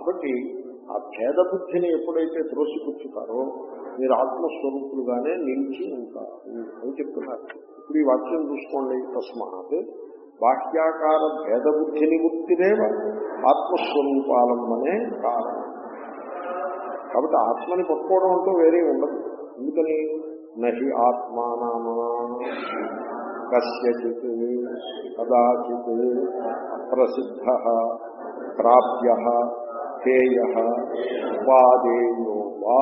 కాబట్టి ఆ భేద బుద్ధిని ఎప్పుడైతే త్రోసిపుచ్చుతారో మీరు ఆత్మస్వరూపులుగానే నిలిచి ఉంటారు అని చెప్తున్నారు ఇప్పుడు ఈ వాక్యం చూసుకోండి తస్మాత్ బాహ్యాకార భేద బుద్ధి నివృత్తిదేవ ఆత్మస్వరూపాలంబనే కారణం కాబట్టి ఆత్మని పట్టుకోవడం అంటూ వేరే ఉండదు ఎందుకని నహి ఆత్మానామా కస్యచిత్ కదాచిత్ అప్రసిద్ధ ప్రాప్య హేయ ఉపాదేయో వా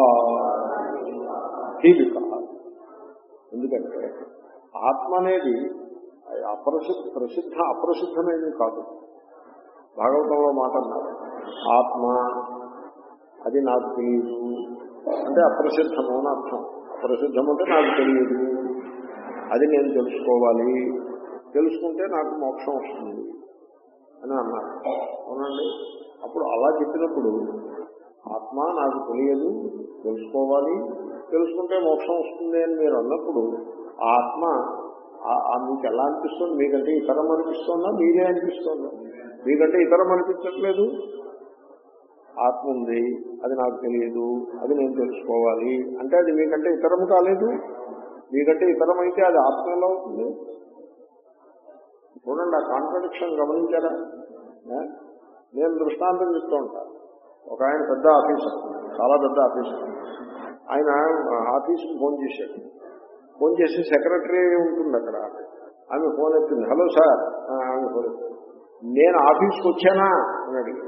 ఇది కాదు ఎందుకంటే ఆత్మ అనేది అప్రసిద్ధ ప్రసిద్ధ అప్రసిద్ధమేమీ కాదు భాగవతంలో మాట అన్నారు ఆత్మ అది నాకు తెలియదు అంటే అప్రసిద్ధము అని అర్థం అప్రసిద్ధం అంటే నాకు తెలియదు అది నేను తెలుసుకోవాలి తెలుసుకుంటే నాకు మోక్షం వస్తుంది అని అన్నారు అవునండి అప్పుడు అలా చెప్పినప్పుడు ఆత్మ నాకు తెలియదు తెలుసుకోవాలి తెలుసుకుంటే మోక్షం వస్తుంది అని మీరు అన్నప్పుడు ఆ ఆత్మ ఆ- ఆ మీకు ఎలా అనిపిస్తుంది మీకంటే ఇతరం అనిపిస్తుందా మీరే అనిపిస్తుందా మీకంటే ఇతరం అనిపించట్లేదు ఆత్మ ఉంది అది నాకు తెలియదు అది నేను తెలుసుకోవాలి అంటే అది మీకంటే ఇతరం కాలేదు మీకంటే ఇతరం అయితే అది ఆత్మ ఎలా అవుతుంది చూడండి ఆ కాంట్రడిక్షన్ గమనించారా ఏ? నేను దృష్టాంతం చెప్తూ ఉంటాను ఒక ఆయన పెద్ద ఆఫీసర్ చాలా పెద్ద ఆఫీసర్ ఆయన ఆఫీస్కి ఫోన్ చేశాడు ఫోన్ చేసి సెక్రటరీ ఉంటుంది అక్కడ ఆమె ఫోన్ ఎత్తింది హలో సార్ ఆ, ఆమె ఫోన్ ఎత్తింది నేను ఆఫీస్కి వచ్చానా అని అడిగాడు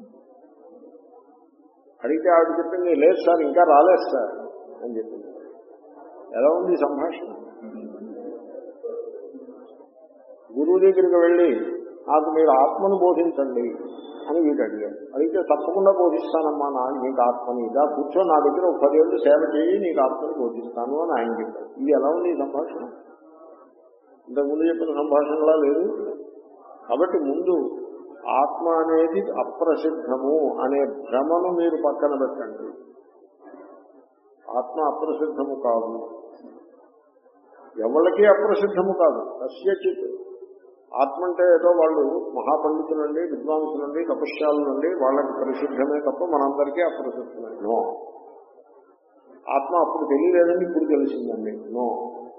అడిగితే ఆవిడ చెప్పింది లేదు సార్ ఇంకా రాలేదు సార్ అని చెప్పింది ఎలా ఉంది ఈ సంభాషణ గురువు దగ్గరికి వెళ్ళి నాకు మీరు ఆత్మను బోధించండి అని వీడు అడిగాడు అడిగితే తప్పకుండా బోధిస్తానమ్మా నా నీకు ఆత్మని ఇదా కూర్చో నా దగ్గర ఒక పదేళ్ళు సేవ చేయి నీకు ఆత్మని బోధిస్తాను అని ఆయన చెప్పాడు ఇది ఎలా ఉంది ఈ సంభాషణ ఇంతకుముందు చెప్పిన సంభాషణలా లేదు కాబట్టి ముందు ఆత్మ అనేది అప్రసిద్ధము అనే భ్రమను మీరు పక్కన పెట్టండి ఆత్మ అప్రసిద్ధము కాదు ఎవరికి అప్రసిద్ధము కాదు కస్యచిత్ ఆత్మ అంటే ఏదో వాళ్ళు మహాపండితులండి విద్వాంసులండి తపశ్శాలండి వాళ్ళకి ప్రసిద్ధమే తప్ప మనందరికీ అప్రసిద్ధమే నో ఆత్మ అప్పుడు తెలియలేదండి ఇప్పుడు తెలిసిందండి నో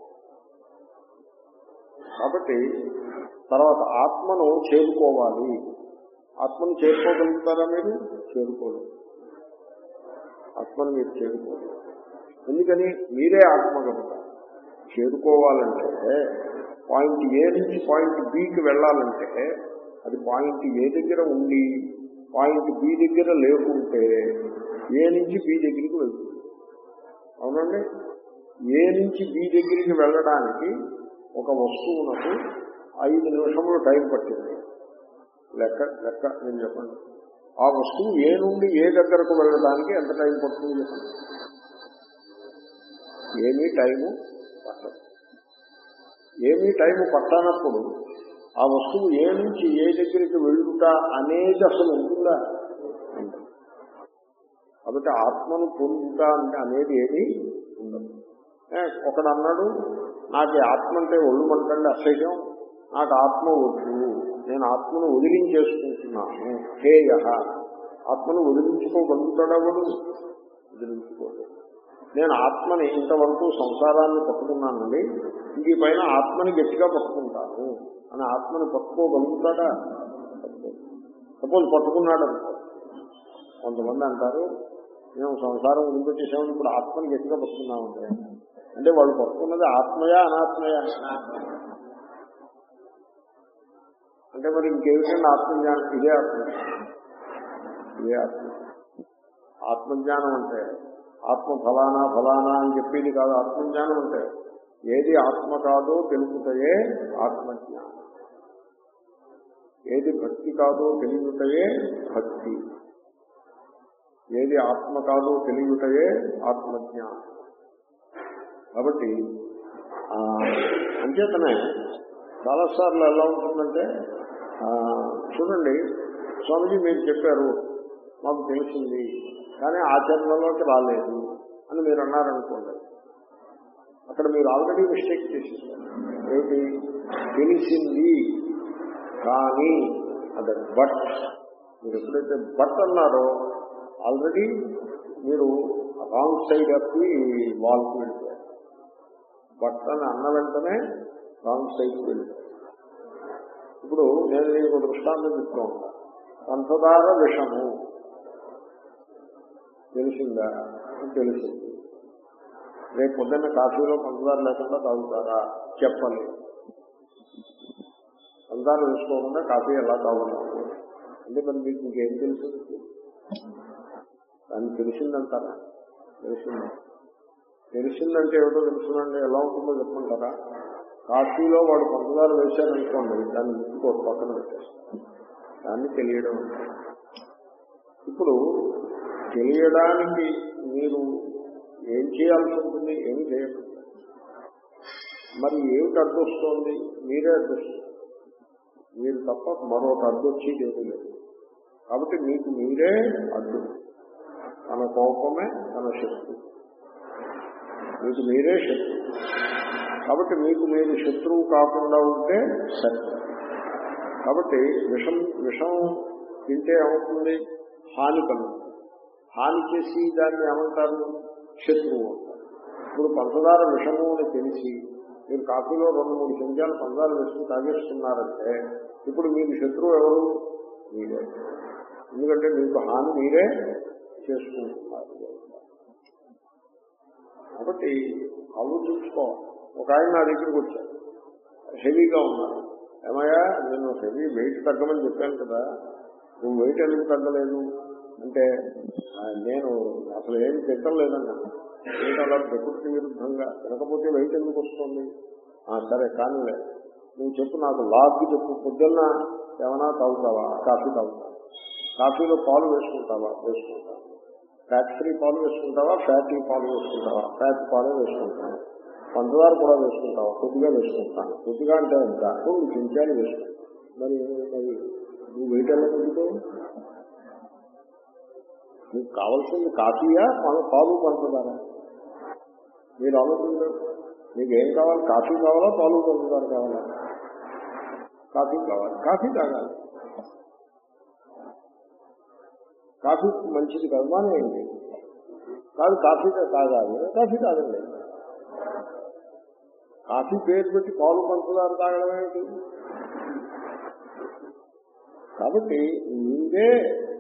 కాబట్టి తర్వాత ఆత్మను చేరుకోవాలి ఆత్మను చేరుకోగలుగుతారా మీరు చేరుకోలేదు ఆత్మను మీరు చేరుకోలేదు ఎందుకని మీరే ఆత్మ కనుక చేరుకోవాలంటే పాయింట్ ఏ నుంచి పాయింట్ బికి వెళ్ళాలంటే అది పాయింట్ ఏ దగ్గర ఉండి పాయింట్ బి దగ్గర లేకుంటే ఏ నుంచి బి దగ్గరికి వెళ్తుంది అవునండి ఏ నుంచి బి దగ్గరికి వెళ్ళడానికి ఒక వస్తువునకు ఐదు నిమిషములు టైం పట్టింది లెక్క లెక్క నేను చెప్పండి ఆ వస్తువు ఏ నుండి ఏ దగ్గరకు వెళ్ళడానికి ఎంత టైం పడుతుంది చెప్పండి ఏమీ టైము పట్టదు ఏమీ టైము పట్టనప్పుడు ఆ వస్తువు ఏ నుంచి ఏ దగ్గరికి వెళ్ళుట అనేది అసలు ఉంటుందా ఉండదు కాబట్టి ఆత్మను పొందుట అంటే అనేది ఏమీ ఉండదు ఏ, ఒకడు అన్నాడు నాకు ఈ ఆత్మ అంటే ఒళ్ళు మంటండి అసహ్యం నాకు ఆత్మ వద్దు నేను ఆత్మను వదిలించేసుకుంటున్నాను హేయ ఆత్మను వదిలించుకోగలుగుతాడా వాడు వదిలించుకోలేదు నేను ఆత్మని ఇంతవరకు సంసారాన్ని పట్టుకున్నానండి ఇంక ఈ పైన ఆత్మని గట్టిగా పట్టుకుంటాను అని ఆత్మని పట్టుకోగలుగుతాడా సపోజ్ పట్టుకున్నాడు అనుకో కొంతమంది అంటారు మేము సంసారం వదిలిపెట్టేసామని ఇప్పుడు ఆత్మని గట్టిగా పట్టుకున్నామంటే అంటే వాళ్ళు పట్టుకున్నది ఆత్మయా అనాత్మయా అంటే మరి ఇంకేమిటండి ఆత్మజ్ఞానం ఇదే ఆత్మ ఇదే ఆత్మ ఆత్మజ్ఞానం అంటే ఆత్మ ఫలానా ఫలానా అని చెప్పేది కాదు ఆత్మజ్ఞానం అంటే ఏది ఆత్మ కాదో తెలుపుటయే ఆత్మజ్ఞానం ఏది భక్తి కాదో తెలియటయే భక్తి ఏది ఆత్మ కాదో తెలియటయే ఆత్మజ్ఞానం కాబట్టి ఆ, అంచేతనే చాలాసార్లు ఎలా ఉంటుందంటే ఆ, చూడండి స్వామిజీ మీరు చెప్పారు మాకు తెలిసింది కానీ ఆచరణలోకి రాలేదు అని మీరు అన్నారనుకోండి అక్కడ మీరు ఆల్రెడీ మిస్టేక్ చేసేసారు ఏమిటి తెలిసింది కానీ అదే బట్ మీరు ఎప్పుడైతే బట్ అన్నారో ఆల్రెడీ మీరు రాంగ్ సైడ్ ఆఫ్ ది వాల్కి వెళ్ళిపోయారు బట్ అని అన్న వెంటనే రాంగ్ సైడ్కి వెళ్ళిపోయారు ఇప్పుడు నేను మీకు ఒక దృష్టాంతం చెప్తూ ఉంటాను పంచదార విషము తెలిసిందా తెలిసింది రేపు పొద్దున్న కాఫీలో పంచదార లేకుండా తాగుతారా చెప్పండి పంచదార వేసుకోకుండా కాఫీ ఎలా తాగుతారు అంటే మరి మీకు ఇంకేం తెలుసు దాన్ని తెలిసిందంటారా తెలిసింది తెలిసిందంటే ఏమిటో తెలుసునండి ఎలా ఉంటుందో చెప్పమంటారా కాఫీలో వాడు పంచదార వేశారనుకోండి దాన్ని ముట్టుకోరు పక్కన పెట్టేస్తారు దాన్ని తెలియడం అంటారు ఇప్పుడు తెలియడానికి మీరు ఏం చేయాల్సి ఉంటుంది ఏమి చేయకుండా మరి ఏమిటి అడ్డొస్తోంది మీరే అడ్డొస్తుంది మీరు తప్ప మరొక అడ్డొచ్చేది ఏమీ లేదు కాబట్టి మీకు మీరే అడ్డు తన కోపమే తన శక్తి మీకు మీరే శత్రువు కాబట్టి మీకు మీరు శత్రువు కాకుండా ఉంటే సత్యం కాబట్టి విషం విషం తింటే ఏమవుతుంది హాని కలుగుతుంది హాని చేసి దాన్ని ఏమంటారు శత్రువు అంటారు ఇప్పుడు పంచదార విషము అని తెలిసి మీరు కాఫీలో రెండు మూడు చెంచాలు పంచదార వేసుకుని తాగేస్తున్నారంటే ఇప్పుడు మీకు శత్రువు ఎవరు మీరే ఎందుకంటే మీకు హాని మీరే చేసుకుంటున్నారు కాబట్టి ఆలోచించుకోవాలి ఒక ఆయన నా దగ్గరికి వచ్చారు హెవీగా ఉన్నారు ఏమయ్యా నేను హెవీ వెయిట్ తగ్గమని చెప్పాను కదా నువ్వు వెయిట్ ఎందుకు తగ్గలేదు అంటే "ఆ, నేను అసలు ఏం తిట్టలేదన్నా వెయిట్ అలా ప్రకృతి విరుద్ధంగా తినకపోతే వెయిట్ ఎందుకు వస్తుంది "ఆ, సరే కానీలే నువ్వు చెప్పు నాకు లాగ్కి చెప్పు పొద్దున్న ఏమైనా తాగుతావా కాఫీ తాగుతావా కాఫీలో పాలు వేసుకుంటావా వేసుకుంటావా ఫ్యాట్ ఫ్రీ పాలు వేసుకుంటావా ఫ్యాటీ పాలు వేసుకుంటావా ఫ్యాట్ పాలు వేసుకుంటావా పంచదార కూడా వేసుకుంటావా కొద్దిగా వేసుకుంటాను కొద్దిగా అంటే ఎంత కొన్ని చెంచాలు వేసుకుంటాను మరి మరి నువ్వు వెయిట్ ఎలా తగ్గుతావు నీకు కావాల్సింది కాఫీయా పాలు పాలు పంచదార మీరు ఆలోచించారు మీకు ఏం కావాలి కాఫీ కావాలా పాలు పంచదార కావాలా కాఫీ కావాలి కాఫీ తాగాలి కాఫీ మంచిది కాదు మానేయండి కాదు కాఫీ తాగాలి కాఫీ తాగండి కాఫీ పేరు పెట్టి పాలు పంచదార తాగడం ఏంటి కాబట్టి మీరే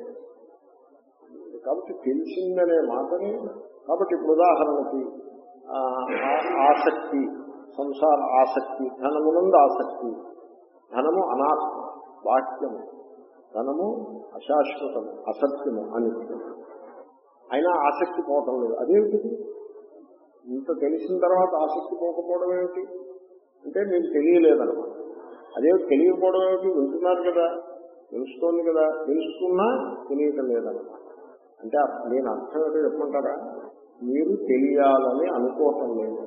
కాబట్టి తెలిసిందనే మాటని కాబట్టి ఇప్పుడు ఉదాహరణకి ఆ, ఆ- ఆసక్తి సంసార ఆసక్తి ధనమునందు ఆసక్తి ధనము అనాత్మ వాక్యము ధనము అశాశ్వతము అసత్యము అనిత్యం అయినా ఆసక్తి పోవటం లేదు అదేమిటిది ఇంత తెలిసిన తర్వాత ఆసక్తి పోకపోవడం ఏమిటి అంటే మీకు తెలియలేదన్నమాట అదే తెలియకపోవడం ఏమిటి వింటున్నారు కదా తెలుస్తోంది కదా తెలుసుకున్నా తెలియటం లేదన్నమాట అంటే అర్థ- నేను అర్థం ఏంటో చెప్పమంటారా మీరు తెలియాలని అనుకోవటం లేదు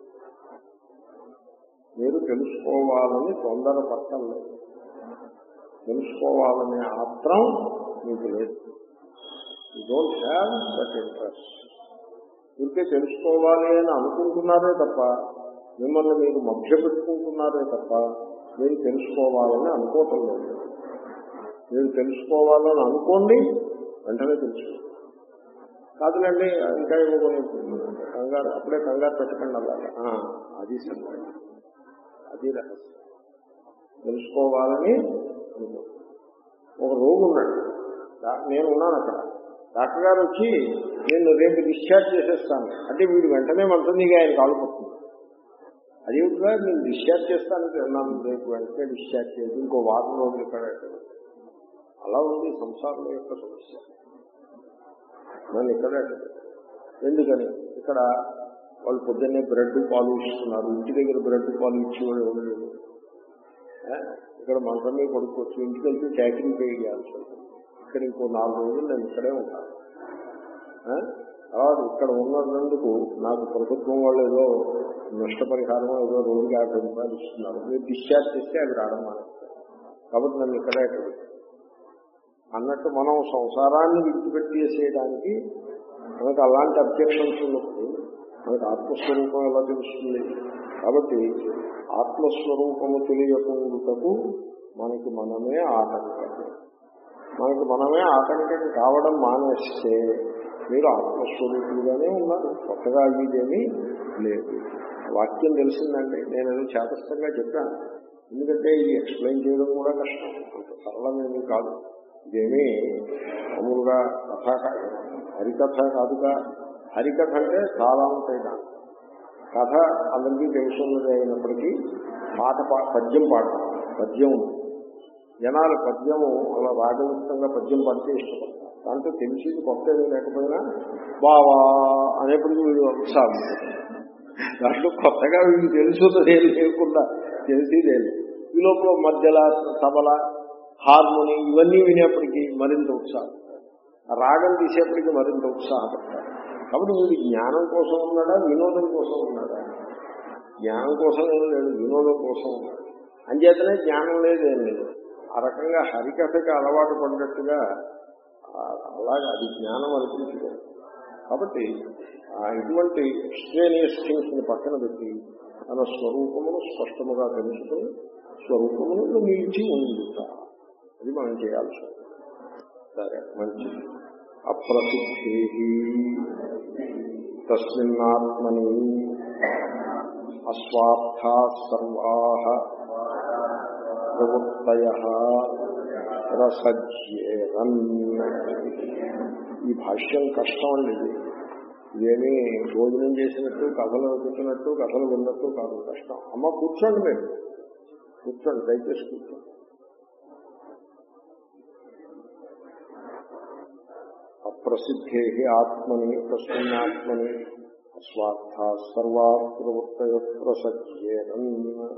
మీరు తెలుసుకోవాలని తొందర పట్టం లేదు తెలుసుకోవాలనే ఆత్రం మీకు లేదు you don't have that interest ఇంకే తెలుసుకోవాలి అని అనుకుంటున్నారే తప్ప మిమ్మల్ని మీరు మభ్య పెట్టుకుంటున్నారే తప్ప మీరు తెలుసుకోవాలని అనుకోవటం లేదు మీరు తెలుసుకోవాలని అనుకోండి వెంటనే తెలుసుకోండి కాదులండి ఇంకా ఏమో కొన్ని కంగారు అప్పుడే కంగారు పెట్టకండి అలాగా ఆ, అది సంగతి అది రహస్యం తెలుసుకోవాలని అనుకో ఒక రోగి ఉన్నాడు డా- నేను ఉన్నాను అక్కడ డాక్టర్ గారు వచ్చి నేను రేపు డిశ్చార్జ్ చేసేస్తాను అంటే వీడు వెంటనే మంచందిగా ఆయన కాలు పడుతుంది అదేవిధంగా నేను డిశ్చార్జ్ చేస్తాను అన్నాను రేపు వెంటనే డిశ్చార్జ్ చేసి ఇంకో వారం రోజులు ఇక్కడ అలా ఉంది సంసారం యొక్క సమస్య నన్ను ఇక్కడ ఎందుకని ఇక్కడ వాళ్ళు పొద్దున్నే బ్రెడ్ పాలు ఇస్తున్నారు ఇంటి దగ్గర బ్రెడ్ పాలు ఇచ్చేవాడు ఎవరు లేరు. ఏ? ఇక్కడ మంచం మీద కొడుకోవచ్చు ఇంటికి వెళ్తే చాకరీ పే చేయాల్సి ఉంటుంది ఇక్కడ ఇంకో నాలుగు రోజులు నేను ఇక్కడే ఉంటాను ఏ? తర్వాత ఇక్కడ ఉన్నందుకు నాకు ప్రభుత్వం వాళ్ళు ఏదో నష్టపరిహారం ఏదో రోజుకి యాభై రూపాయలు ఇస్తున్నారు మీరు డిశ్చార్జ్ చేస్తే అవి రావడం మానేస్తారు కాబట్టి నన్ను ఇక్కడే ఇక్కడ పెట్టారు. అన్నట్టు మనం సంసారాన్ని విడిచిపెట్టేసేయడానికి మనకు అలాంటి అబ్జెక్షన్స్ ఉన్నప్పుడు మనకు ఆత్మస్వరూపం ఎలా తెలుస్తుంది కాబట్టి ఆత్మస్వరూపము తెలియకుండుటకు మనకి మనమే ఆటంకం మనకు మనమే ఆటంకం కావడం మానేస్తే మీరు ఆత్మస్వరూపులుగానే ఉన్నారు కొత్తగా అయ్యేదేమీ లేదు వాక్యం తెలిసిందండి నేను ఏదో చేతస్థంగా చెప్పాను ఎందుకంటే ఇది ఎక్స్ప్లెయిన్ చేయడం కూడా కష్టం అంత సరళమేమీ కాదు ఇదేమీ మామూలుగా కథ కా- హరికథ కాదుగా హరికథ అంటే చాలా ఉంటాయి దాంట్లో కథ అందరికీ తెలుసున్నది అయినప్పటికీ పాట పా- పద్యం పాడటం పద్యం ఉంది. జనాలు పద్యము అలా రాగయుక్తంగా పద్యం పడితే ఇష్టపడతారు దాంట్లో తెలిసింది కొత్త ఏమీ లేకపోయినా బావా అనేప్పటికీ వీడు ఉత్సాహం దాంట్లో కొత్తగా వీళ్ళు తెలుసున్నది ఏం లేకుండా తెలిసేదే లేదు. ఈ లోపల మధ్యల తబల హార్మోని ఇవన్నీ వినేప్పటికీ మరింత ఉత్సాహం ఆ రాగం తీసేప్పటికీ మరింత ఉత్సాహపడతారు కాబట్టి వీడు జ్ఞానం కోసం ఉన్నాడా వినోదం కోసం ఉన్నాడా జ్ఞానం కోసం ఏం లేదు వినోదం కోసం ఉన్నాడు అంచేతనే జ్ఞానం లేదేం లేదు ఆ రకంగా హరికథకి అలవాటు పడినట్టుగా ఆ, అలాగే అది జ్ఞానం అనిపించుకోదు కాబట్టి ఆ, ఇటువంటి ఎక్స్ట్రేనియస్ థింగ్స్ ని పక్కన పెట్టి తన స్వరూపమును స్పష్టముగా తెలుసుకుని స్వరూపమును నిలిచి ఉండుట అది మనం చేయాల్సి ఉంది. సరే మంచిది అప్రసిద్ధి తస్మిన్నాత్మని అస్వార్థా సర్వా ప్రవృత్తయ రసజ్యేరన్ ఈ భాష్యం కష్టం అండి ఇది ఇదేమీ భోజనం చేసినట్టు కథలు చెప్పినట్టు కథలు విన్నట్టు కాదు కష్టం అమ్మ కూర్చోండి మీరు కూర్చోండి దయచేసి కూర్చోండి అప్రసిద్ధే ఆత్మని తస్మిన్నాత్మని అస్వార్థ సర్వా ప్రవృత్తయ ప్రసజ్యేరన్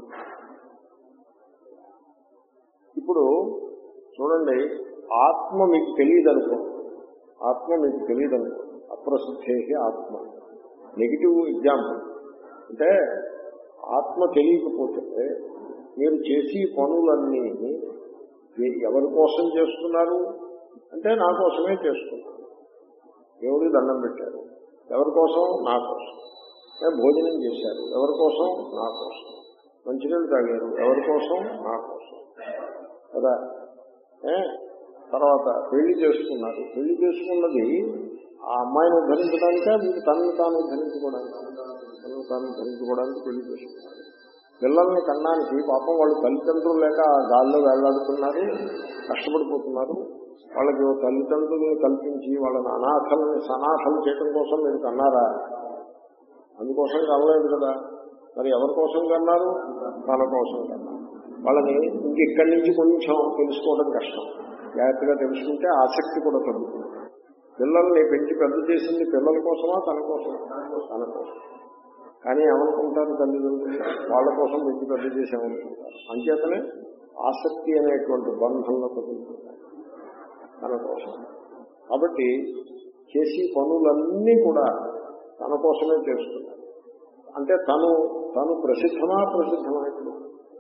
ఇప్పుడు చూడండి ఆత్మ మీకు తెలియదు అనుకో ఆత్మ మీకు తెలియదు అనుకో అప్రసిద్ధే ఆత్మ నెగిటివ్ ఎగ్జాంపుల్ అంటే ఆత్మ తెలియకపోతే మీరు చేసి పనులన్నీ ఏ- ఎవరి కోసం చేస్తున్నారు అంటే నా కోసమే చేస్తున్నారు దేవుడికి దండం పెట్టారు ఎవరి కోసం నా కోసం ఏ భోజనం చేశారు ఎవరి కోసం నా కోసం మంచినీళ్ళు తాగారు ఎవరి కోసం నా కోసం కదా ఏ? తర్వాత పెళ్లి చేసుకున్నారు పెళ్లి చేసుకున్నది ఆ అమ్మాయిని ఉద్ధరించడానికా వీడు తనను తాను ఉద్ధరించుకోవడానికి తనను తాను ఉద్ధరించుకోవడానికి పెళ్లి చేసుకున్నారు పిల్లల్ని కన్నానికి పాపం వాళ్ళు తల్లిదండ్రులు లేక ఆ గాల్లో వేళ్లాడుతున్నారు కష్టపడిపోతున్నారు వాళ్ళకి ఓ తల్లిదండ్రులను కల్పించి వాళ్ళని అనాథలని సనాథలు చేయడం కోసం మీరు కన్నారా అందుకోసం కనలేదు కదా మరి ఎవరి కోసం కన్నారు తన కోసం కన్నారు వాళ్ళని ఇంక ఇక్కడి నుంచి కొంచెం తెలుసుకోవడం కష్టం జాగ్రత్తగా తెలుసుకుంటే ఆసక్తి కూడా తగ్గుతుంది పిల్లల్ని పెంచి పెద్ద చేసింది పిల్లల కోసమా తన కోసం తన కోసం కానీ ఏమనుకుంటారు తల్లిదండ్రులు వాళ్ళ కోసం పెంచి పెద్ద చేసామనుకుంటారు అంచేతనే ఆసక్తి అనేటువంటి బంధంలో తగులుతుంటారు తన కోసం కాబట్టి చేసి పనులన్నీ కూడా తన కోసమే చేస్తున్నారు అంటే తను తను ప్రసిద్ధమా ప్రసిద్ధమా ఇప్పుడు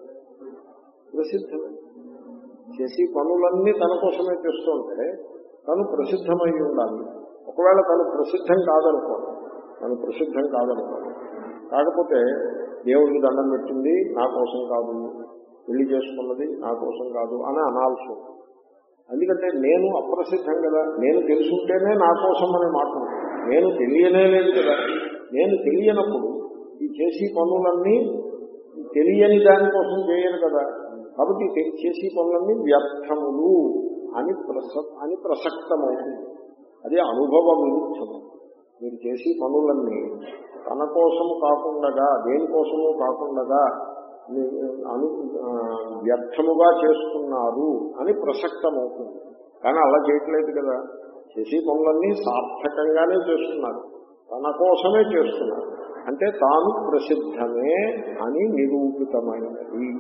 ప్రసిద్ధమే చేసి పనులన్నీ తన కోసమే చేస్తూ ఉంటే తను ప్రసిద్ధమై ఉండాలి ఒకవేళ తను ప్రసిద్ధం కాదనుకోండి తను ప్రసిద్ధం కాదనుకోండి కాకపోతే దేవుడికి దండం పెట్టింది నా కోసం కాదు పెళ్లి చేసుకున్నది నా కోసం కాదు అని అనాల్సి ఉంటుంది ఎందుకంటే నేను అప్రసిద్ధం కదా నేను తెలుసుంటేనే నా కోసం అనే మాట ఉంటుంది. నేను తెలియనే లేదు కదా నేను తెలియనప్పుడు ఈ చేసి పనులన్నీ తెలియని దానికోసం చేయను కదా కాబట్టి తె- చేసి పనులన్నీ వ్యర్థములు అని ప్రస అని ప్రసక్తమవుతుంది అదే అనుభవ విరుద్ధము మీరు చేసి పనులన్నీ తన కోసము కాకుండా దేనికోసము కాకుండా మీ- అను ఆ, వ్యర్థముగా చేస్తున్నారు అని ప్రసక్తమవుతుంది కానీ అలా చేయట్లేదు కదా చేసే పనులన్నీ సార్థకంగానే చేస్తున్నారు తన కోసమే చేస్తున్నారు అంటే తాను ప్రసిద్ధమే అని నిరూపితమైనది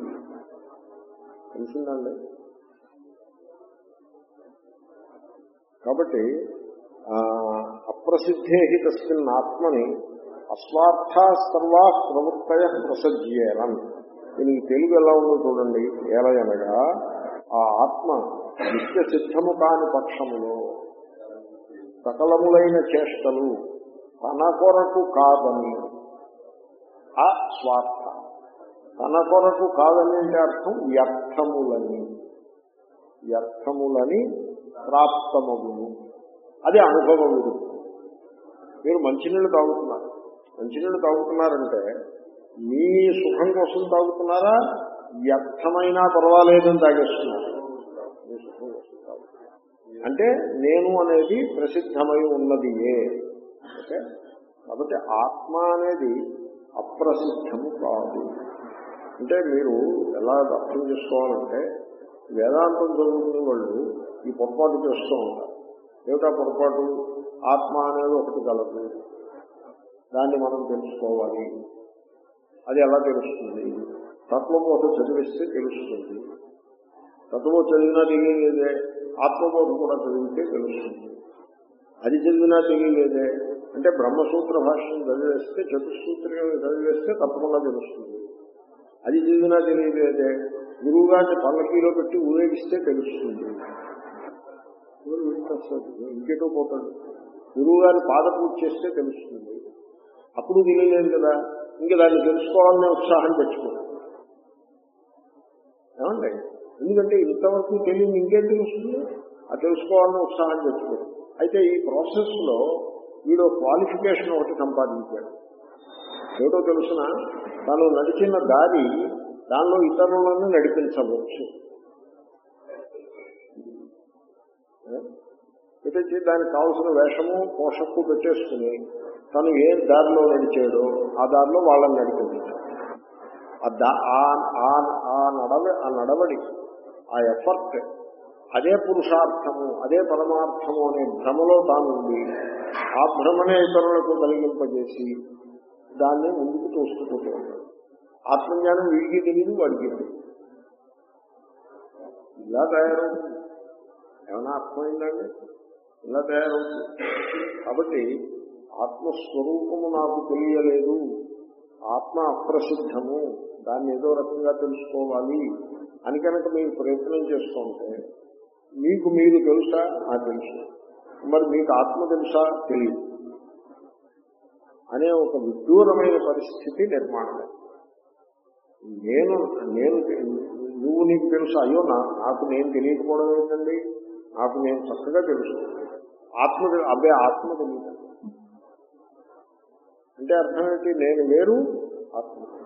తెలిసిందండి కాబట్టి ఆ, అప్రసిద్ధే హి తస్మిన్ ఆత్మని అస్వార్థ సర్వా ప్రవృత్తయ ప్రసజ్యేరం దీనికి తెలుగు ఎలా ఉందో చూడండి ఏలయనగా ఆ ఆత్మ నిత్య సిద్ధము కాని పక్షములో సకలములైన చేష్టలు తన కొరకు కాదని ఆ స్వార్థ తన కొరకు కాదని అంటే అర్థం వ్యర్థములని వ్యర్థములని ప్రాప్తమగును అది అనుభవ విరుద్ధం మీరు మంచినీళ్ళు తాగుతున్నారు మంచినీళ్ళు తాగుతున్నారంటే మీ సుఖం కోసం తాగుతున్నారా వ్యర్థమైనా పర్వాలేదని తాగేస్తున్నారు మీ సుఖం కోసం తాగుతున్నారు అంటే నేను అనేది ప్రసిద్ధమై ఉన్నది ఏ ఓకే కాబట్టి ఆత్మ అనేది అప్రసిద్ధము కాదు అంటే మీరు ఎలా అర్థం చేసుకోవాలంటే వేదాంతం చదువుకునే వాళ్ళు ఈ పొరపాటు చేస్తూ ఉంటారు ఏమిటా పొరపాటు ఆత్మ అనేది ఒకటి గలదు దాన్ని మనం తెలుసుకోవాలి అది ఎలా తెలుస్తుంది తత్వబోధ చదివిస్తే తెలుస్తుంది తత్వబోధ చదివినా తెలియలేదే ఆత్మబోధ కూడా చదివితే తెలుస్తుంది అది చదివినా తెలియలేదే అంటే బ్రహ్మసూత్ర భాష్యం చదివేస్తే చతుసూత్రం చదివేస్తే తప్పకుండా తెలుస్తుంది అది చదివినా తెలియలేదే గురువు గారిని పల్లకీలో పెట్టి ఊరేగిస్తే తెలుస్తుంది ఇంకేటో పోతాడు గురువు గారి పాద పూజ చేస్తే తెలుస్తుంది అప్పుడు తెలియలేదు కదా ఇంకా దాన్ని తెలుసుకోవాలనే ఉత్సాహం తెచ్చుకోండి ఏమండి ఎందుకంటే ఇంతవరకు తెలియదు ఇంకేం తెలుస్తుంది ఆ తెలుసుకోవాలనే ఉత్సాహం తెచ్చుకోండి అయితే ఈ ప్రాసెస్ లో వీడు క్వాలిఫికేషన్ ఒకటి సంపాదించాడు ఏటో తెలుసిన తాను నడిచిన దారి దానిలో ఇతరులను నడిపించవచ్చు పెట్టేసి దానికి కావలసిన వేషము పోషకు పెట్టేసుకుని తను ఏ దారిలో నడిచాడో ఆ దారిలో వాళ్ళని నడిపించాడు ఆ దా- ఆ- ఆ- ఆ నడవ ఆ నడవడి ఆ ఎఫర్ట్ అదే పురుషార్థము అదే పరమార్థము అనే భ్రమలో తాను ఉంది ఆ భ్రమనే ఇతరులకు కలిగింపజేసి దాన్ని ముందుకు తోసుకుపోతూ ఉంటాడు ఆత్మజ్ఞానం వీడికి తెలియదు వాడికి తెలియదు ఇలా తయారవుతుంది ఏమైనా అర్థమైందండి ఇలా తయారవుతుంది కాబట్టి ఆత్మస్వరూపము నాకు తెలియలేదు ఆత్మ అప్రసిద్ధము దాన్ని ఏదో రకంగా తెలుసుకోవాలి అని కనుక మీరు ప్రయత్నం చేస్తుంటే మీకు మీరు తెలుసా నాకు తెలుసు మరి మీకు ఆత్మ తెలుసా తెలియదు అనే ఒక విదూరమైన పరిస్థితి నిర్మాణం నేను నేను నువ్వు నీకు తెలుసు అయ్యో నా నాకు నేను తెలియకపోవడం ఏంటండి నాకు నేను చక్కగా తెలుసు ఆత్మ తెలి- అబ్బే ఆత్మ తెలియదు అంటే అర్థం ఏంటి నేను వేరు ఆత్మ వేరు.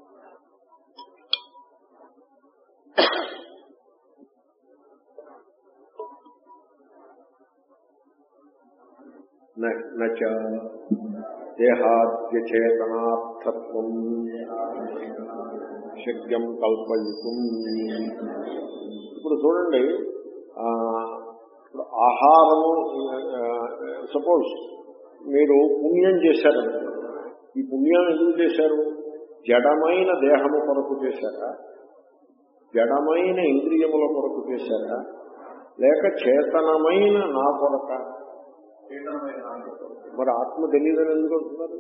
న- నచ దేహాద్యచేతనార్థత్వం శక్యం కల్పయుతం ఇప్పుడు చూడండి ఆ, ఇప్పుడు ఆహారము సపోజ్ మీరు పుణ్యం చేశారు ఈ పుణ్యం ఎందుకు చేశారు జడమైన దేహము కొరకు చేశారా జడమైన ఇంద్రియముల కొరకు చేశారా లేక చేతనమైన నా కొరక మరి ఆత్మ తెలియదని ఎందుకు అంటున్నారు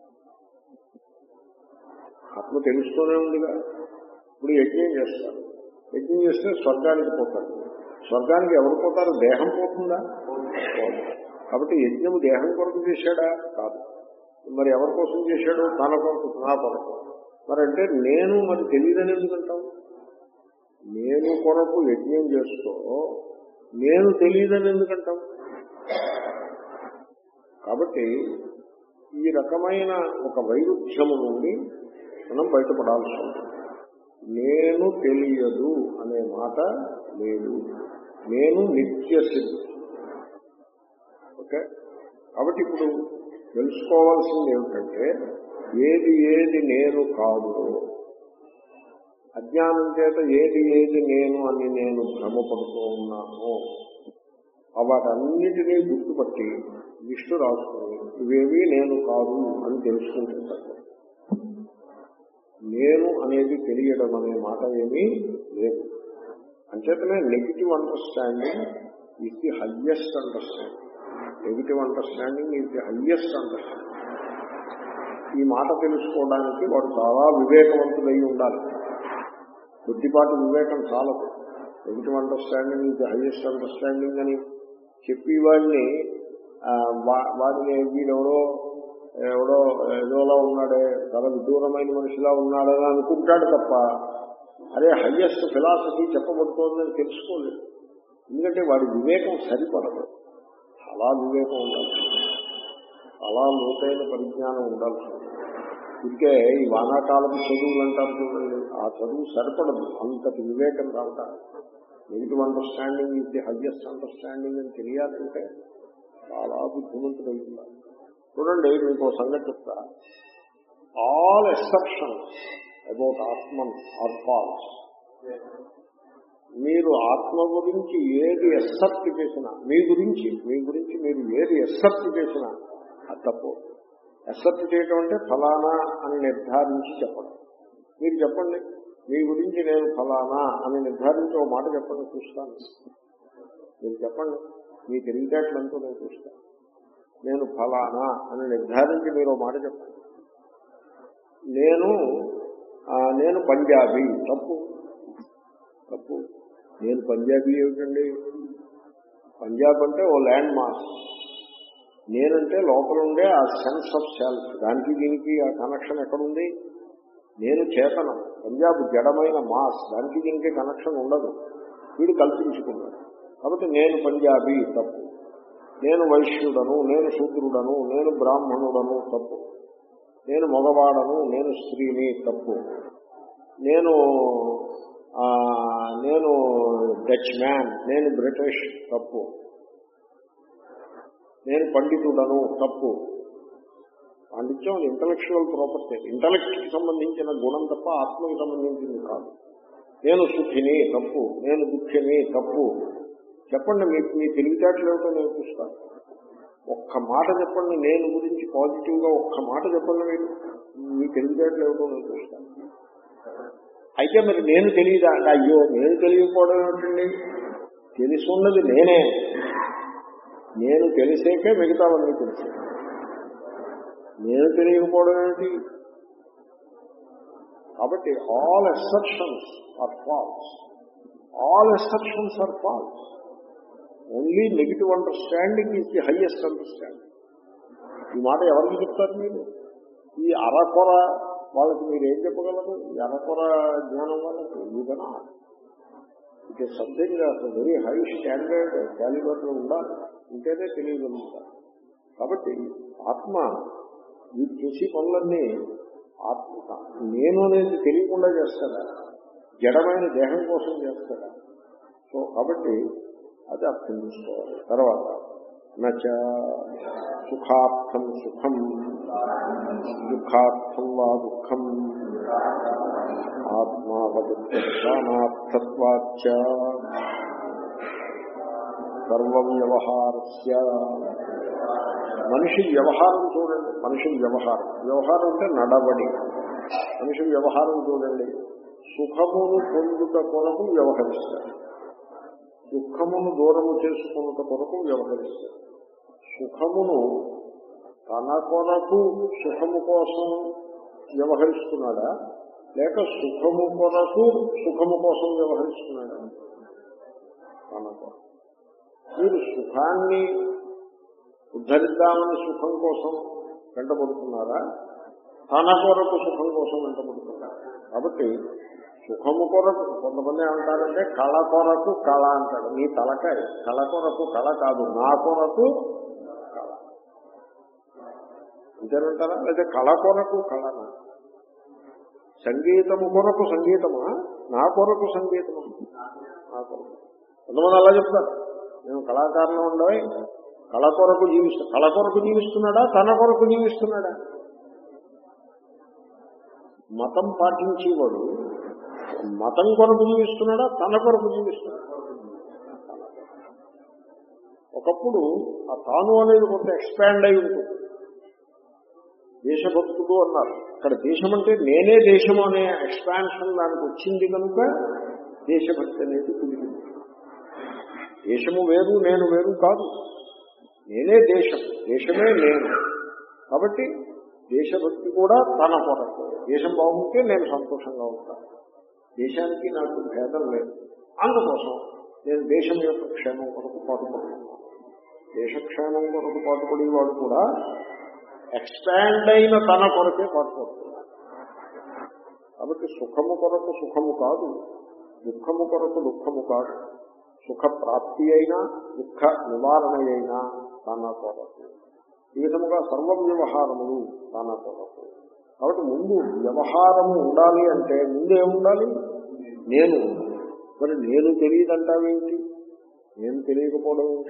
ఆత్మ తెలుస్తూనే ఉందిగా ఇప్పుడు యజ్ఞం చేస్తారు యజ్ఞం చేస్తే స్వర్గానికి పోతారు స్వర్గానికి ఎవరు పోతారు దేహం పోతుందా పోదు. కాబట్టి యజ్ఞం దేహం కొరకు చేశాడా కాదు మరి ఎవరి కోసం చేశాడు తన కొరకు నా కొరకు మరి అంటే నేను మరి తెలియదని ఎందుకంటావు నేను కొరకు యజ్ఞం చేస్తూ నేను తెలియదని ఎందుకంటావు కాబట్టి ఈ రకమైన ఒక వైరుధ్యము నుండి మనం బయటపడాల్సి ఉంటుంది నేను తెలియదు అనే మాట లేదు నేను నిత్య సిద్ధి ఓకే కాబట్టి ఇప్పుడు తెలుసుకోవాల్సింది ఏమిటంటే ఏది ఏది నేను కాదు అజ్ఞానం చేత ఏది ఏది నేను అని నేను భ్రమపడుతూ ఉన్నాను వాటన్నిటినీ గుర్తుపట్టి లిస్టు రాసుకుని ఇవేవి నేను కాదు అని తెలుసుకుంటుంటాను నేను అనేది తెలియడం అనే మాట ఏమీ లేదు అంచేతనే negative understanding is the highest understanding negative understanding is the highest understanding ఈ మాట తెలుసుకోవడానికి వాడు చాలా వివేకవంతుడై ఉండాలి కొద్దిపాటి వివేకం చాలదు negative understanding is the highest understanding అని చెప్పి వాడిని ఆ, వా- వాడిని వీడెవడో ఎవడో ఏదోలా ఉన్నాడే చాలా విదూరమైన మనిషిలా ఉన్నాడని అనుకుంటాడు తప్ప అదే హయ్యెస్ట్ ఫిలాసఫీ చెప్పబడుతోందని తెలుసుకోలేదు ఎందుకంటే వాడి వివేకం సరిపడదు చాలా వివేకం ఉండాలి చాలా లోతైన పరిజ్ఞానం ఉండాలి ఇంకే ఈ వానాకాలపు చదువులు అంటారు చూడండి ఆ చదువు సరిపడదు అంతటి వివేకం రావటానికి negative understanding is the highest understanding అని తెలియాలంటే చాలా బుద్ధిమంతుడు అవుతున్నారు చూడండి మీకు ఒక సంగతి చెప్తా all exceptions about atman are false మీరు ఆత్మ గురించి ఏది ఎస్సెప్ట్ చేసినా మీ గురించి మీ గురించి మీరు ఏది ఎస్సెప్ట్ చేసినా అది తప్పు ఎస్సెప్ట్ చేయటం అంటే ఫలానా అని నిర్ధారించి చెప్పడం మీరు చెప్పండి మీ గురించి నేను ఫలానా అని నిర్ధారించి ఒక మాట చెప్పండి చూస్తాను మీరు చెప్పండి మీ తెలివితేటలంతా నేను చూస్తాను నేను ఫలానా అని నిర్ధారించి మీరు ఒక మాట చెప్పండి నేను ఆ, నేను పంజాబీ తప్పు తప్పు నేను పంజాబీ ఏమిటండి పంజాబ్ అంటే ఓ ల్యాండ్ మాస్ నేనంటే లోపల ఉండే ఆ సెన్స్ ఆఫ్ సెల్ఫ్ దానికి దీనికి ఆ కనెక్షన్ ఎక్కడుంది నేను చేతనం పంజాబ్ జడమైన మాస్ దానికి దీనికి కనెక్షన్ ఉండదు వీడు కల్పించుకున్నాడు కాబట్టి నేను పంజాబీ తప్పు నేను వైశ్యుడను నేను శూద్రుడను నేను బ్రాహ్మణుడను తప్పు నేను మగవాడను నేను స్త్రీని తప్పు నేను ఆ, నేను డచ్ మ్యాన్ నేను బ్రిటిష్ తప్పు నేను పండితుడను తప్పు పాండిత్యం ఇంటలెక్చువల్ ప్రాపర్టీ ఇంటలెక్ట్ కి సంబంధించిన గుణం తప్ప ఆత్మకి సంబంధించింది కాదు నేను సుఖిని తప్పు నేను దుఃఖిని తప్పు చెప్పండి మీకు మీ తెలివితేటలు ఏమిటో నేను చూస్తాను ఒక్క మాట చెప్పండి నేను గురించి పాజిటివ్ గా ఒక్క మాట చెప్పండి మీరు మీ తెలివితేటలు ఏమిటో నేను చూస్తాను అయితే మరి నేను తెలియదా అంటే అయ్యో నేను తెలియకపోవడం ఏమిటండి తెలిసి ఉన్నది నేనే నేను తెలిసేకే మిగతావన్నీ తెలిసే నేను తెలియకపోవడం ఏమిటి కాబట్టి all exceptions are false all exceptions are false only negative understanding is the highest understanding ఈ మాట ఎవరికి చెప్తారు మీరు ఈ అరకొర వాళ్ళకి మీరు ఏం చెప్పగలరు ఈ అరకొర జ్ఞానం వాళ్ళకి మీదనా it is something very high standard calibre ఉండాలి ఉంటేనే తెలియగలుగుతారు కాబట్టి ఆత్మ మీరు చేసే పనులన్నీ ఆత్మ నేను అనేది తెలియకుండా చేస్తాడా జడమైన దేహం కోసం చేస్తాడా సో కాబట్టి అది అర్థం చేసుకోవాలి తర్వాత నచ సుఖార్థం సుఖం దుఃఖార్థం వా దుఃఖం ఆత్మావదత్వానార్థత్వాచ సర్వవ్యవహారస్య మనిషి వ్యవహారం చూడండి మనిషి వ్యవహారం వ్యవహారం అంటే నడవడి మనిషి వ్యవహారం చూడండి సుఖమును పొందుట కొరకు వ్యవహరిస్తాడు దుఃఖమును దూరము చేసుకున్నట కొరకు వ్యవహరిస్తాడు సుఖమును తన కొరకు సుఖము కోసం వ్యవహరిస్తున్నాడా లేక సుఖము కొరకు సుఖము కోసం వ్యవహరిస్తున్నాడా తన కొరకు మీరు సుఖాన్ని ఉద్ధరిద్దామని సుఖం కోసం వెంటబడుతున్నారా తన కొరకు సుఖం కోసం వెంటబడుతున్నారా కాబట్టి సుఖము కొరకు కొంతమంది ఏమంటారంటే కళ కొరకు కళ అంటాడు నీ తలకాయ కళ కొరకు కళ కాదు నా కొరకు కళ అంతేనంటారా లేదా కళ కొరకు కళనా సంగీతము కొరకు సంగీతమా నా కొరకు సంగీతమా నా కొరకు కొంతమంది అలా చెప్తారు మేము కళాకారులు ఉండవు కళ కొరకు జీవిస్తు కళ కొరకు జీవిస్తున్నాడా తన కొరకు జీవిస్తున్నాడా మతం పాటించేవాడు మతం కొరకు జీవిస్తున్నాడా తన కొరకు జీవిస్తున్నాడా ఒకప్పుడు ఆ తాను అనేది కొంత ఎక్స్పాండ్ అయి ఉంటుంది దేశభక్తుడు అన్నారు ఇక్కడ దేశం అంటే నేనే దేశం అనే ఎక్స్పాన్షన్ దానికి వచ్చింది కనుక దేశభక్తి అనేది కుదిరింది దేశము వేరు నేను వేరు కాదు నేనే దేశం దేశమే నేను కాబట్టి దేశభక్తి కూడా తన కొరకు దేశం బాగుంటే నేను సంతోషంగా ఉంటాను దేశానికి నాకు భేదం లేదు అందుకోసం నేను దేశం యొక్క క్షేమం కొరకు పాటుపడుతున్నాను దేశక్షేమం కొరకు పాటుపడేవాడు కూడా ఎక్స్పాండ్ అయిన తన కొరకే పాటుపడుతున్నాడు కాబట్టి సుఖము కొరకు సుఖము కాదు దుఃఖము కొరకు దుఃఖము కాదు సుఖ ప్రాప్తి అయినా దుఃఖ నివారణ అయినా తన కొరకు ఈ విధముగా సర్వ వ్యవహారములు తన కొరకు కాబట్టి ముందు వ్యవహారము ఉండాలి అంటే ముందు ఏముండాలి నేను మరి నేను తెలియదంటావేంటి నేను తెలియకపోవడం ఏంటి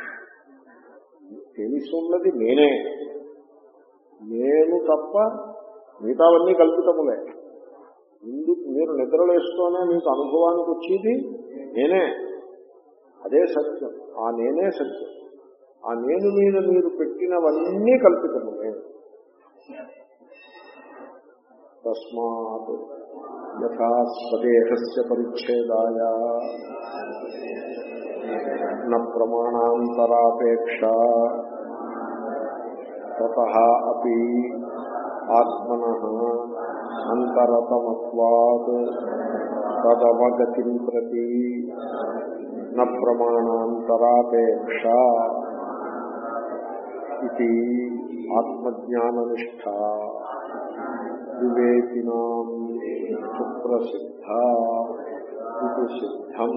తెలిసి ఉన్నది నేనే నేను తప్ప మిగతావన్నీ కల్పితములే ముందు మీరు నిద్రలేస్తూనే మీకు అనుభవానికి వచ్చేది నేనే అదే సత్యం ఆ నేనే సత్యం ఆ నేను మీద మీరు పెట్టినవన్నీ కల్పితములే తస్మాత్ యథా స్వదేహస్య పరిచ్ఛేదాయ న ప్రమాణాంతరాపేక్ష తత అపి ఆత్మన అంతరతమత్వాత్ తదవగతిం ప్రతి న ప్రమాణాంతరాపేక్ష ఇది ఆత్మజ్ఞాననిష్ట వివేకినాం సుప్రసిద్ధ ఇది సిద్ధం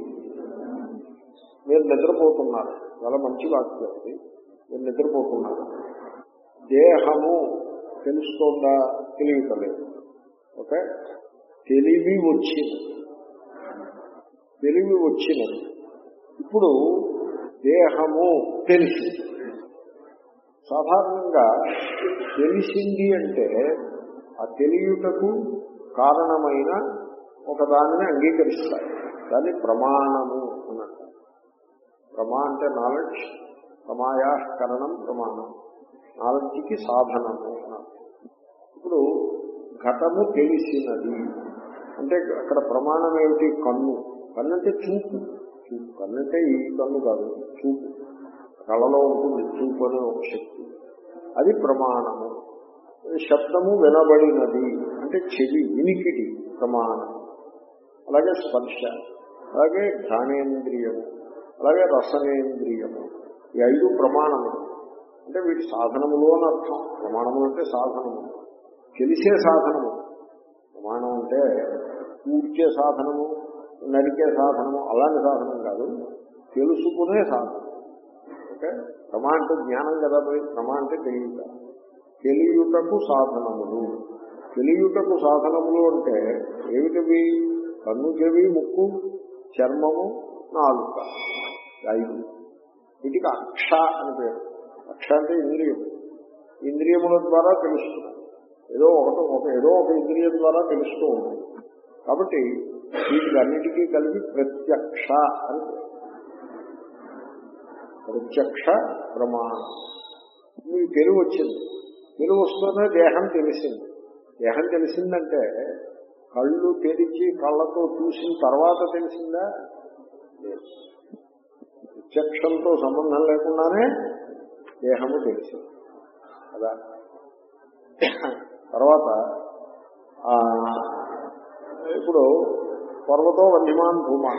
మీరు నిద్రపోతున్నారు చాలా మంచి వాక్యం అది మీరు నిద్రపోతున్నారు దేహము తెలుస్తోందా తెలియటలేదు ఓకే తెలివి వచ్చింది తెలివి వచ్చినది ఇప్పుడు దేహము తెలిసింది సాధారణంగా తెలిసింది అంటే ఆ తెలియుటకు కారణమైన ఒక దానిని అంగీకరిస్తారు దాన్ని ప్రమాణము అని అంటారు ప్రమా అంటే నాలెడ్జ్ ప్రమాయాకరణం ప్రమాణం నాలెడ్జ్కి సాధనము అన్నారు ఇప్పుడు ఘటము తెలిసినది అంటే అక్కడ ప్రమాణం ఏమిటి కన్ను కన్ను అంటే చూపు చూపు కన్ను అంటే ఈ కన్ను కాదు చూపు కళలో ఉంటుంది చూపు అనే ఒక శక్తి అది ప్రమాణము శబ్దము వినబడినది అంటే చెవి వినికిడి ప్రమాణం అలాగే స్పర్శ అలాగే ఘానేంద్రియము అలాగే రసనేంద్రియము ఈ ఐదు ప్రమాణములు అంటే వీటి సాధనములు అని అర్థం ప్రమాణములు అంటే సాధనము తెలిసే సాధనము ప్రమాణం అంటే కూర్చే సాధనము నరికే సాధనము అలాంటి సాధనం కాదు తెలుసుకునే సాధనం ఓకే ప్రమా అంటే జ్ఞానం కదా మరి ప్రమా అంటే తెలియట తెలియుటకు సాధనములు తెలియుటకు సాధనములు అంటే ఏమిటివి కన్ను చెవి ముక్కు చర్మము నాలుక ఐదు వీటికి అక్ష అని పేరు అక్ష అంటే ఇంద్రియం ఇంద్రియముల ద్వారా తెలుస్తుంది ఏదో ఒకటి ఒక ఏదో ఒక ఇంద్రియం ద్వారా తెలుస్తూ ఉంటుంది కాబట్టి వీటికి అన్నిటికీ కలిపి ప్రత్యక్ష అని పేరు ప్రత్యక్ష ప్రమాణం మీకు తెలివి వచ్చింది తెలివి వస్తూనే దేహం తెలిసింది దేహం తెలిసిందంటే కళ్ళు తెరిచి కళ్ళతో చూసిన తర్వాత తెలిసిందా లేదు ప్రత్యక్షంతో సంబంధం లేకుండానే దేహము తెలిసింది కదా తర్వాత ఇప్పుడు పర్వతో వన్యమాన్ భూమాన్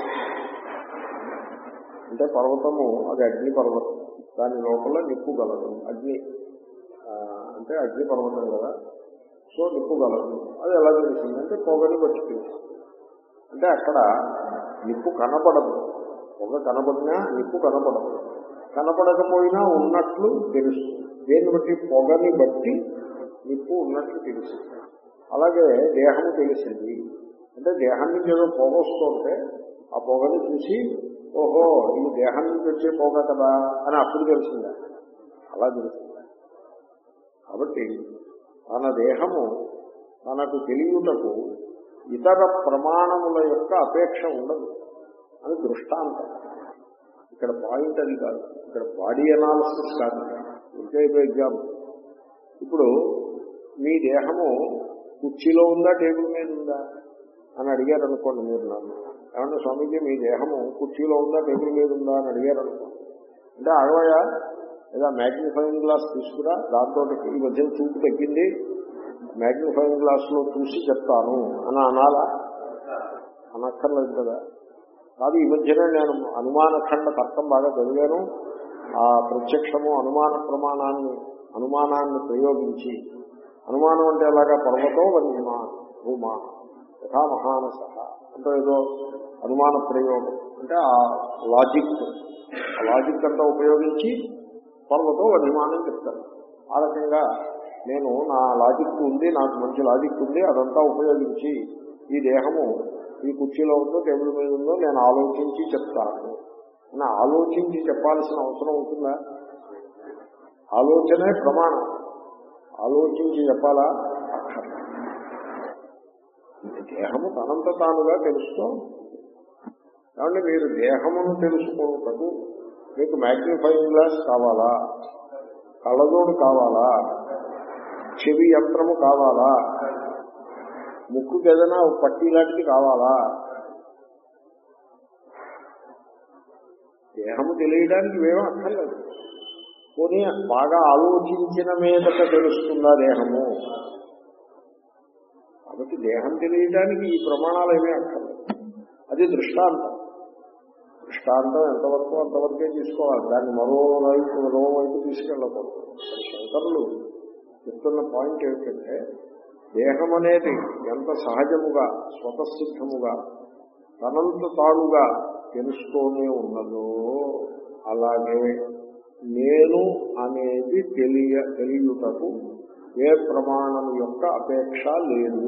అంటే పర్వతము అది అగ్ని పర్వతం దాని లోపల నిప్పు గలదు అగ్ని అంటే అగ్ని పర్వతం కదా సో నిప్పు గలదు అది ఎలా తెలిసిందంటే పొగని బట్టి తెలుస్తుంది అంటే అక్కడ నిప్పు కనపడదు పొగ కనపడినా నిప్పు కనపడదు కనపడకపోయినా ఉన్నట్లు తెలుస్తుంది దేన్ని బట్టి పొగని బట్టి నిప్పు ఉన్నట్లు తెలుస్తుంది అలాగే దేహం తెలిసింది అంటే దేహం నుంచి ఏదో పొగ వస్తుంటే ఆ పొగని చూసి ఓహో ఇది దేహం నుంచి వచ్చే పొగ కదా అని అప్పుడు తెలిసిందా అలా తెలిసిందా కాబట్టి తన దేహము తనకు తెలియటకు ఇతర ప్రమాణముల యొక్క అపేక్ష ఉండదు అని దృష్టాంతం ఇక్కడ పాయింట్ అది కాదు ఇక్కడ బాడీ అనాలిసిస్ కాదు ఇంకే ఎగ్జాంపుల్ ఇప్పుడు మీ దేహము కుర్చీలో ఉందా టేబుల్ మీద ఉందా అని అడిగారు అనుకోండి మీరు నన్ను ఏమన్నా స్వామీజీ మీ దేహము కుర్చీలో ఉందా టేబుల్ మీద ఉందా అని అడిగారు అనుకోండి అంటే అడవయా లేదా మ్యాగ్నిఫైయింగ్ గ్లాస్ తీసుకురా దాంతో ఈ మధ్య చూపు తగ్గింది మ్యాగ్నిఫైయింగ్ గ్లాస్ లో చూసి చెప్తాను అని అనాలా అనక్కర్లేదు కదా కాదు ఈ మధ్యనే నేను అనుమానఖండ తర్కం బాగా చదివాను ఆ ప్రత్యక్షము అనుమాన ప్రమాణాన్ని అనుమానాన్ని ప్రయోగించి అనుమానం అంటే ఎలాగా పర్వతో వన్యమా భూమా యథా మహానస అంటే ఏదో అనుమాన ప్రయోగం అంటే ఆ లాజిక్ ఆ లాజిక్ అంతా ఉపయోగించి పర్వతో అభిమానం చెప్తారు ఆ రకంగా నేను నా లాజిక్ ఉంది నాకు మంచి లాజిక్ ఉంది అదంతా ఉపయోగించి ఈ దేహము ఈ కుర్చీలో ఉందో టేబుల్ మీద ఉందో నేను ఆలోచించి చెప్తాను అని ఆలోచించి చెప్పాల్సిన అవసరం ఉంటుందా ఆలోచనే ప్రమాణం ఆలోచించి చెప్పాలా అక్కర్లేదు. దేహము తనంత తానుగా తెలుస్తూ కాబట్టి మీరు దేహమును తెలుసుకోవటకు మీకు మ్యాగ్నిఫైయింగ్ గ్లాస్ కావాలా కళ్ళజోడు కావాలా చెవి యంత్రము కావాలా ముక్కుకి ఏదైనా ఒక పట్టీ లాంటిది కావాలా దేహము తెలియడానికి ఇవేమో అక్కర్లేదు పోనీ బాగా ఆలోచించిన మీదట తెలుస్తుందా దేహము కాబట్టి దేహం తెలియడానికి ఈ ప్రమాణాలు ఏమీ అక్కర్లేదు అది దృష్టాంతం దృష్టాంతం ఎంతవరకు అంతవరకే తీసుకోవాలి దాన్ని మరో వైపు మరో వైపు తీసుకెళ్ళకూడదు మరి శంకరులు చెప్తున్న పాయింట్ ఏమిటంటే దేహం అనేది ఎంత సహజముగా స్వతసిద్ధముగా తనంత తానుగా తెలుస్తూనే ఉన్నదో అలాగే నేను అనేది తెలియ తెలియుటకు ఏ ప్రమాణం యొక్క అపేక్ష లేదు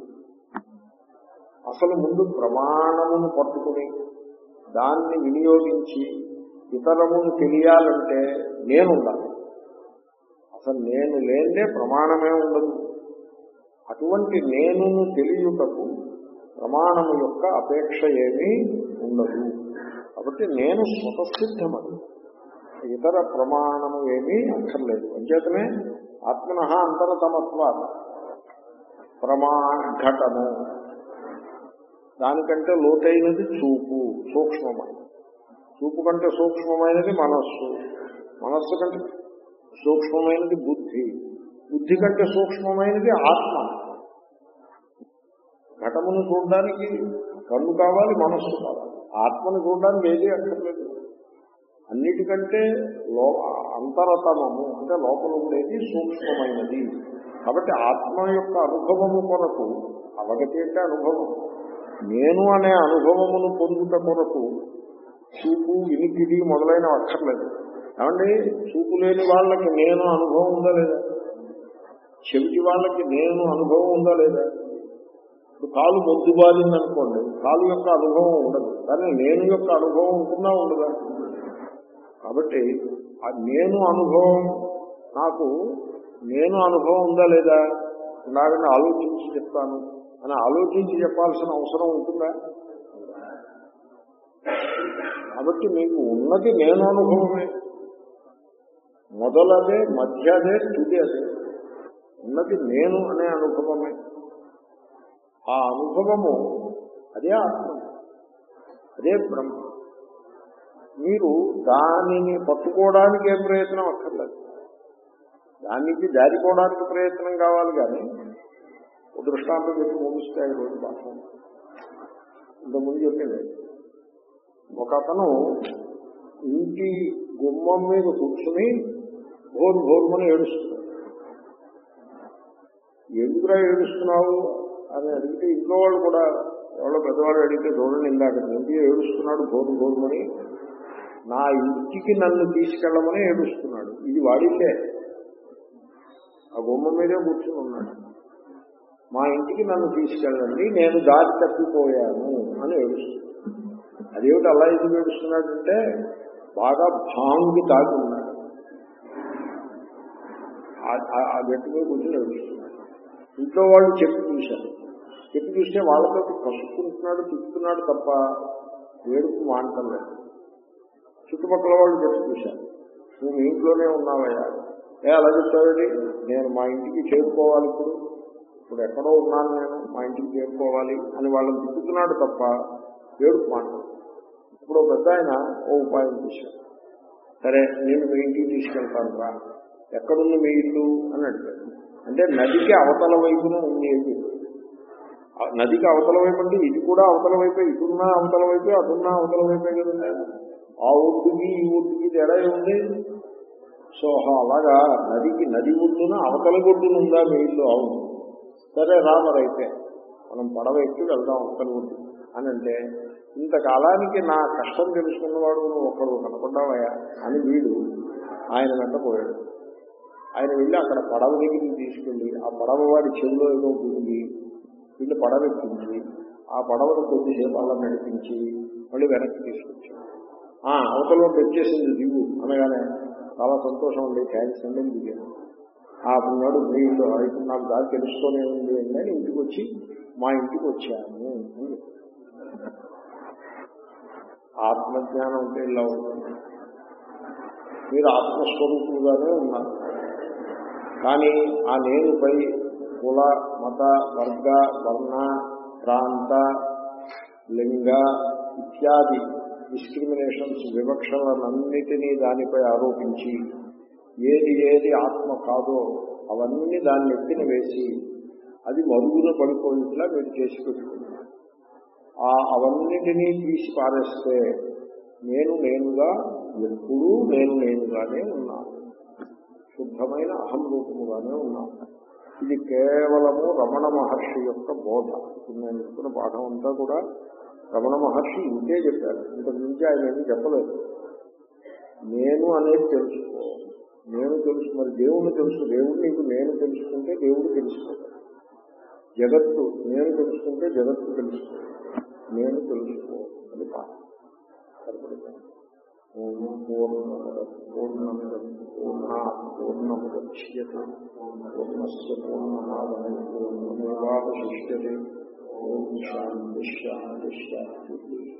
అసలు ముందు ప్రమాణమును పట్టుకుని దాన్ని వినియోగించి ఇతరమును తెలియాలంటే నేను ఉండాలి అసలు నేను లేదే ప్రమాణమే ఉండదు అటువంటి నేనును తెలియుటకు ప్రమాణము యొక్క అపేక్ష ఏమీ ఉండదు కాబట్టి నేను స్వతసిద్ధమది ఇతర ప్రమాణము ఏమీ అక్కర్లేదు అంచేతనే ఆత్మన అంతరతమత్వ ప్రమాఘటము దానికంటే లోతైనది చూపు సూక్ష్మమైనది చూపు కంటే సూక్ష్మమైనది మనస్సు మనస్సు కంటే సూక్ష్మమైనది బుద్ధి బుద్ధి కంటే సూక్ష్మమైనది ఆత్మ ఘటమును చూడడానికి కన్ను కావాలి మనస్సు కావాలి ఆత్మను చూడడానికి ఏది అక్కర్లేదు అన్నిటికంటే లో అంతరతమము అంటే లోపల ఉండేది సూక్ష్మమైనది కాబట్టి ఆత్మ యొక్క అనుభవము కొరకు అవగతి అంటే అనుభవం నేను అనే అనుభవమును పొందుట కొరకు చూపు వినికిడి మొదలైన అక్కర్లేదు ఏమండి చూపు లేని వాళ్ళకి నేను అనుభవం ఉందా లేదా చెవిటి వాళ్ళకి నేను అనుభవం ఉందా లేదా ఇప్పుడు కాలు మొద్దు బారింది అనుకోండి కాలు యొక్క అనుభవం ఉండదు కానీ నేను యొక్క అనుభవం ఉంటుందా ఉండదా కాబట్టి ఆ నేను అనుభవం నాకు నేను అనుభవం ఉందా లేదా నాగని ఆలోచించి చెప్తాను అని ఆలోచించి చెప్పాల్సిన అవసరం ఉంటుందా కాబట్టి మీకు ఉన్నది నేను అనుభవమే మొదలదే మధ్య అదే తుది అదే ఉన్నది నేను అనే అనుభవమే ఆ అనుభవము అదే ఆత్మ అదే బ్రహ్మ మీరు దానిని పట్టుకోవడానికి ఏం ప్రయత్నం అక్కర్లేదు దానికి జారిపోవడానికి ప్రయత్నం కావాలి కానీ ఒక దృష్టాంతం చెప్పి ముగిస్తే ఐదు రోజులు పాఠం ఇంతకుముందు చెప్పింది ఒక అతను ఇంటి గుమ్మం మీద కూర్చుని భోరు భోరుమని ఏడుస్తున్నాడు ఎందుకురా ఏడుస్తున్నావు అని అడిగితే ఇంట్లో వాళ్ళు కూడా ఎవరో పెద్దవాళ్ళు అడిగితే చూడండి ఇందాక ఇంటి ఏడుస్తున్నాడు భోరు భోరుమని నా ఇంటికి నన్ను తీసుకెళ్ళమని ఏడుస్తున్నాడు ఇది వాడితే ఆ గుమ్మం మీదే కూర్చుని ఉన్నాడు మా ఇంటికి నన్ను తీసుకెళ్ళండి నేను దారి తప్పిపోయాను అని ఏడుస్తున్నాడు అదేమిటి అలా ఎందుకు ఏడుస్తున్నాడంటే బాగా భాంగి తాగి ఉన్నాడు ఆ గట్టిగా కూర్చొని ఏడుస్తున్నాడు ఇంట్లో వాళ్ళు చెప్పి చూశారు చెప్పి చూస్తే వాళ్ళతో కసుకుంటున్నాడు తిప్పుతున్నాడు తప్ప ఏడుపు మానటం లేదు చుట్టుపక్కల వాళ్ళు చెప్పి చూశారు నువ్వు మీ ఇంట్లోనే ఉన్నావయ్యా ఏ అలా చెప్తావేంటి నేను మా ఇంటికి చేరుకోవాలి ఇప్పుడు ఇప్పుడు ఎక్కడో ఉన్నాను నేను మా ఇంటికి చేరుకోవాలి అని వాళ్ళని తిప్పుతున్నాడు తప్ప ఏడుపు మాట ఇప్పుడు పెద్ద ఆయన ఓ ఉపాయం చేశాడు సరే నేను మీ ఇంటికి తీసుకెళ్తాను రా ఎక్కడుంది మీ ఇల్లు అని అడిగాడు అంటే నదికి అవతల వైపున ఉంది ఏంటి నదికి అవతల వైపు అంటే ఇది కూడా అవతల వైపే ఇటున్నా అవతల వైపే అటున్నా అవతల వైపే కదండి ఆ ఒడ్డుకి ఈ ఒడ్డుకి తేడా ఉంది సో అలాగా నదికి నది ఒడ్డున అవతల ఒడ్డున ఉందా మీ ఇల్లు అవును సరే రా మరి అయితే మనం పడవ ఎక్కి వెళ్దాం అవతల ఒడ్డు అని అంటే ఇంతకాలానికి నా కష్టం తెలుసుకున్నవాడు నువ్వు ఒకడు కనపడ్డావయ్యా అని వీడు ఆయన వెంట పోయాడు ఆయన వెళ్ళి అక్కడ పడవ దగ్గరికి తీసుకెళ్ళి ఆ పడవ వాడి చెవిలో ఏదో గుంగి వీళ్ళు పడవ ఎక్కించి ఆ పడవను కొద్దిసేపు అలా నడిపించి మళ్ళీ వెనక్కి తీసుకొచ్చాడు ఆ అవతల వచ్చేసింది దిగు అనగానే చాలా సంతోషం అండి థ్యాంక్స్ అండి అని దిగాను ఆ ఉన్నాడు వీళ్ళు ఇప్పుడు నాకు దారి తెలుస్తూనే ఉంది అని ఇంటికి వచ్చి మా ఇంటికి వచ్చాను అని చెప్పాడు. ఆత్మజ్ఞానం అంటే ఇలా ఉంటుంది మీరు ఆత్మస్వరూపులుగానే ఉన్నారు కానీ ఆ నేనుపై కుల మత వర్గ వర్ణ ప్రాంత లింగ ఇత్యాది డిస్క్రిమినేషన్స్ వివక్షలనన్నిటినీ దానిపై ఆరోపించి ఏది ఏది ఆత్మ కాదో అవన్నీ దాన్ని ఎత్తిన వేసి అది మరుగున పడిపోయిట్లా మీరు చేసి పెట్టుకున్నారు ఆ అవన్నిటినీ తీసి పారేస్తే నేను నేనుగా ఎప్పుడూ నేను నేనుగానే ఉన్నాను శుద్ధమైన అహం రూపముగానే ఉన్నాను ఇది కేవలము రమణ మహర్షి యొక్క బోధ ఇప్పుడు నేను చెప్తున్న పాఠం అంతా కూడా రమణ మహర్షి ఇంతే చెప్పారు ఇంతకు మించి ఆయన ఏమీ చెప్పలేదు నేను అనేది తెలుసుకో నేను తెలుసు మరి దేవుణ్ణి తెలుసు దేవుడు నీకు నేను తెలుసుకుంటే దేవుడు తెలుసుకుంటాడు జగత్తు నేను తెలుసుకుంటే జగత్తు తెలుసుకుంటాడు నేను తెలుసుకో అని పాఠం సరిపడుతుంది ఓం పూర్ణముద పూర్ణమిదం పూర్ణ పూర్ణముద్యతే పూర్ణస్ పూర్ణమాదాయ పూర్ణమేవాశిష్యతే ఓం శాంతి శాంతి శాంతి